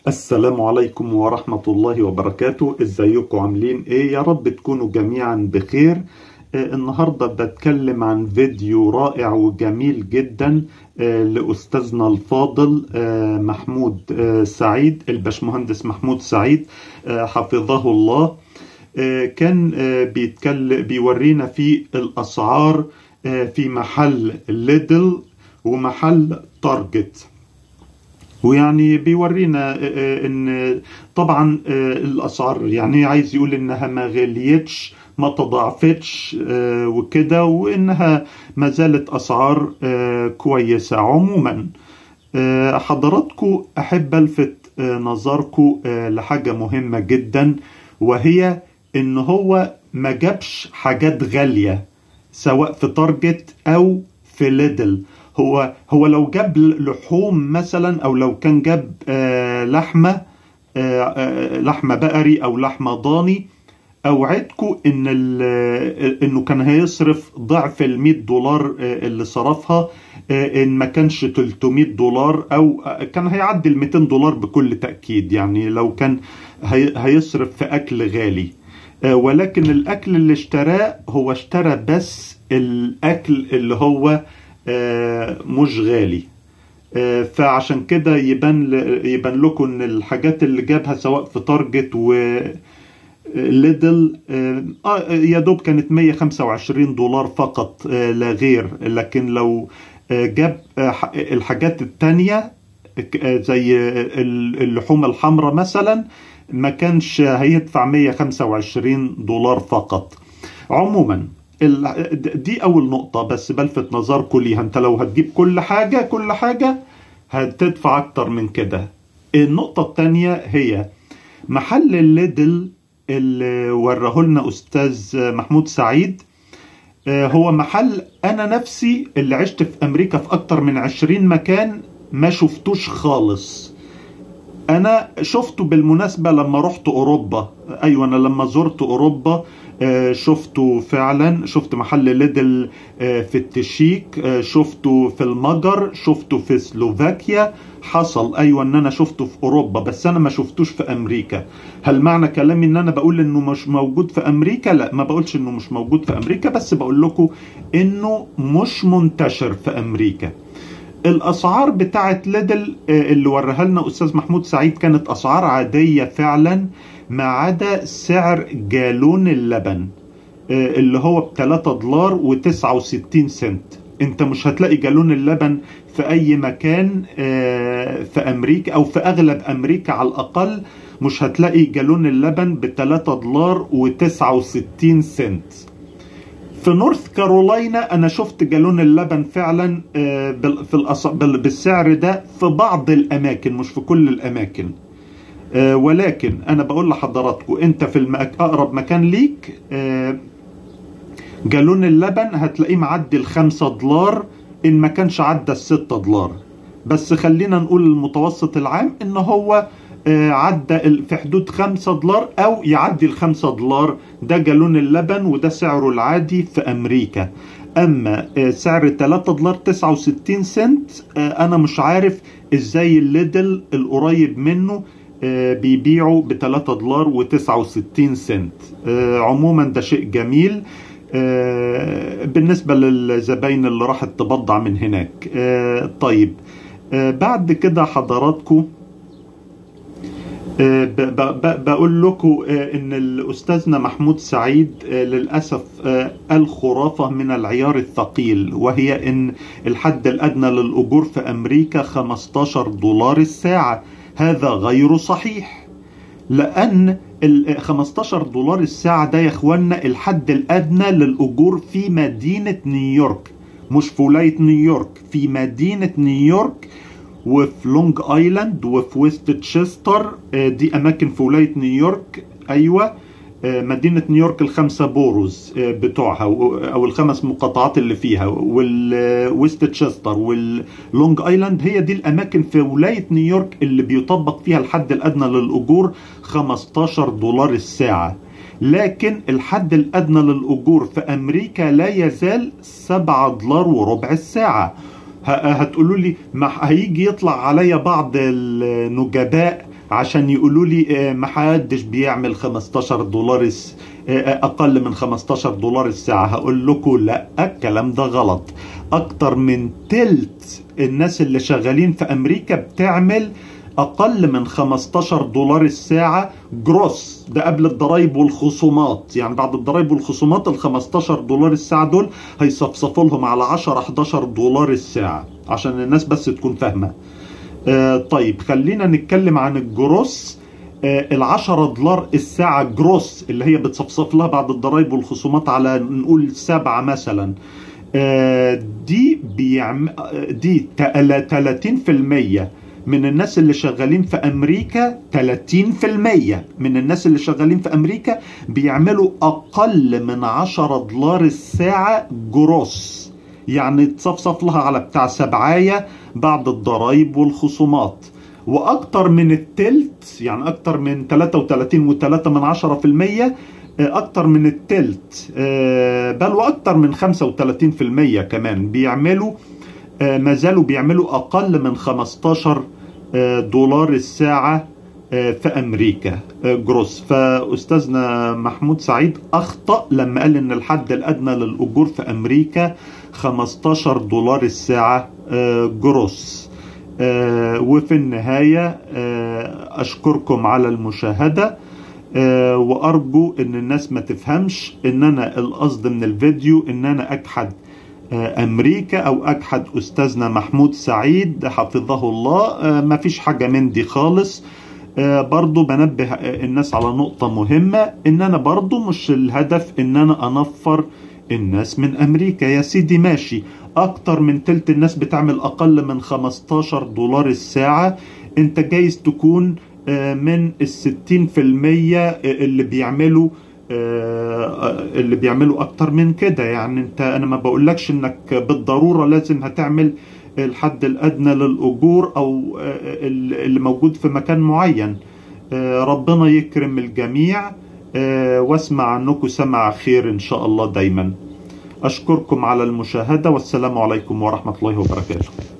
السلام عليكم ورحمة الله وبركاته ازيكم عاملين ايه يا رب تكونوا جميعا بخير آه النهاردة بتكلم عن فيديو رائع وجميل جدا آه لأستاذنا الفاضل آه محمود آه سعيد الباشمهندس محمود سعيد آه حفظه الله آه كان آه بيتكلم بيورينا في الأسعار آه في محل ليدل ومحل تارجت ويعني بيورينا ان طبعا الاسعار يعني عايز يقول انها ما غليتش ما تضاعفتش وكده وانها ما زالت اسعار كويسه عموما حضراتكم احب الفت نظركم لحاجه مهمه جدا وهي ان هو ما جابش حاجات غاليه سواء في تارجت او في ليدل هو هو لو جاب لحوم مثلا او لو كان جاب آه لحمه آه آه لحمه بقري او لحمه ضاني اوعدكم ان انه كان هيصرف ضعف ال 100 دولار اللي صرفها ان ما كانش 300 دولار او كان هيعدي ال 200 دولار بكل تاكيد يعني لو كان هيصرف في اكل غالي ولكن الاكل اللي اشتراه هو اشترى بس الاكل اللي هو مش غالي فعشان كده يبان يبان لكم ان الحاجات اللي جابها سواء في تارجت و ليدل يا دوب كانت 125 دولار فقط لا غير لكن لو جاب الحاجات التانية زي اللحوم الحمراء مثلا ما كانش هيدفع 125 دولار فقط عموما دي اول نقطة بس بلفت نظركم ليها انت لو هتجيب كل حاجة كل حاجة هتدفع اكتر من كده النقطة التانية هي محل الليدل اللي وراه لنا استاذ محمود سعيد هو محل انا نفسي اللي عشت في امريكا في اكتر من عشرين مكان ما شفتوش خالص انا شفته بالمناسبة لما رحت اوروبا ايوه انا لما زرت اوروبا شفته فعلا شفت محل ليدل في التشيك شفته في المجر شفته في سلوفاكيا حصل ايوه ان انا شفته في اوروبا بس انا ما شفتوش في امريكا هل معنى كلامي ان انا بقول انه مش موجود في امريكا لا ما بقولش انه مش موجود في امريكا بس بقول لكم انه مش منتشر في امريكا الاسعار بتاعت ليدل اللي وريها لنا استاذ محمود سعيد كانت اسعار عاديه فعلا ما عدا سعر جالون اللبن اللي هو ب 3 دولار و69 سنت انت مش هتلاقي جالون اللبن في اي مكان في امريكا او في اغلب امريكا على الاقل مش هتلاقي جالون اللبن ب 3 دولار و69 سنت في نورث كارولاينا انا شفت جالون اللبن فعلا في بالسعر ده في بعض الاماكن مش في كل الاماكن ولكن انا بقول لحضراتكم انت في المك... اقرب مكان ليك جالون اللبن هتلاقيه معدي الخمسة دولار ان ما كانش عدى الستة دولار بس خلينا نقول المتوسط العام ان هو عدى في حدود خمسة دولار او يعدي الخمسة دولار ده جالون اللبن وده سعره العادي في امريكا اما سعر 3 دولار 69 سنت انا مش عارف ازاي الليدل القريب منه بيبيعوا ب 3 دولار و69 سنت عموما ده شيء جميل بالنسبة للزباين اللي راحت تبضع من هناك طيب بعد كده حضراتكم بقول لكم ان الاستاذنا محمود سعيد للاسف الخرافه من العيار الثقيل وهي ان الحد الادنى للاجور في امريكا 15 دولار الساعه هذا غير صحيح لأن ال 15 دولار الساعة ده يا اخوانا الحد الأدنى للأجور في مدينة نيويورك مش في ولاية نيويورك في مدينة نيويورك وفي لونج ايلاند وفي ويست تشستر دي أماكن في ولاية نيويورك أيوة مدينة نيويورك الخمسة بوروز بتوعها أو الخمس مقاطعات اللي فيها والويست تشستر واللونج ايلاند هي دي الأماكن في ولاية نيويورك اللي بيطبق فيها الحد الأدنى للأجور 15 دولار الساعة لكن الحد الأدنى للأجور في أمريكا لا يزال 7 دولار وربع الساعة هتقولوا لي ما هيجي يطلع عليا بعض النجباء عشان يقولوا لي محدش بيعمل 15 دولار اقل من 15 دولار الساعة هقول لكم لا الكلام ده غلط اكتر من تلت الناس اللي شغالين في امريكا بتعمل اقل من 15 دولار الساعة جروس ده قبل الضرايب والخصومات يعني بعد الضرايب والخصومات ال 15 دولار الساعة دول هيصفصفوا لهم على 10 11 دولار الساعة عشان الناس بس تكون فاهمة آه طيب خلينا نتكلم عن الجروس آه العشرة دولار الساعة جروس اللي هي بتصفصف لها بعد الضرايب والخصومات على نقول سبعة مثلا آه دي بيعم دي 30% من الناس اللي شغالين في امريكا 30% من الناس اللي شغالين في امريكا بيعملوا اقل من 10 دولار الساعة جروس يعني تصفصف لها على بتاع سبعاية بعد الضرايب والخصومات واكتر من التلت يعني اكتر من 33 و3 من عشرة في المية اكتر من التلت بل واكتر من 35% كمان بيعملوا ما زالوا بيعملوا اقل من 15 دولار الساعة في امريكا جروس فاستاذنا محمود سعيد اخطا لما قال ان الحد الادنى للاجور في امريكا 15 دولار الساعه جروس وفي النهايه اشكركم على المشاهده وارجو ان الناس ما تفهمش ان انا القصد من الفيديو ان انا اجحد امريكا او اجحد استاذنا محمود سعيد حفظه الله ما فيش حاجه من دي خالص برضو بنبه الناس على نقطة مهمة ان انا برضو مش الهدف ان انا انفر الناس من امريكا يا سيدي ماشي اكتر من تلت الناس بتعمل اقل من 15 دولار الساعة انت جايز تكون من الستين في المية اللي بيعملوا اللي بيعملوا اكتر من كده يعني انت انا ما بقولكش انك بالضرورة لازم هتعمل الحد الادنى للاجور او اللي موجود في مكان معين ربنا يكرم الجميع واسمع عنكم سمع خير ان شاء الله دايما اشكركم على المشاهده والسلام عليكم ورحمه الله وبركاته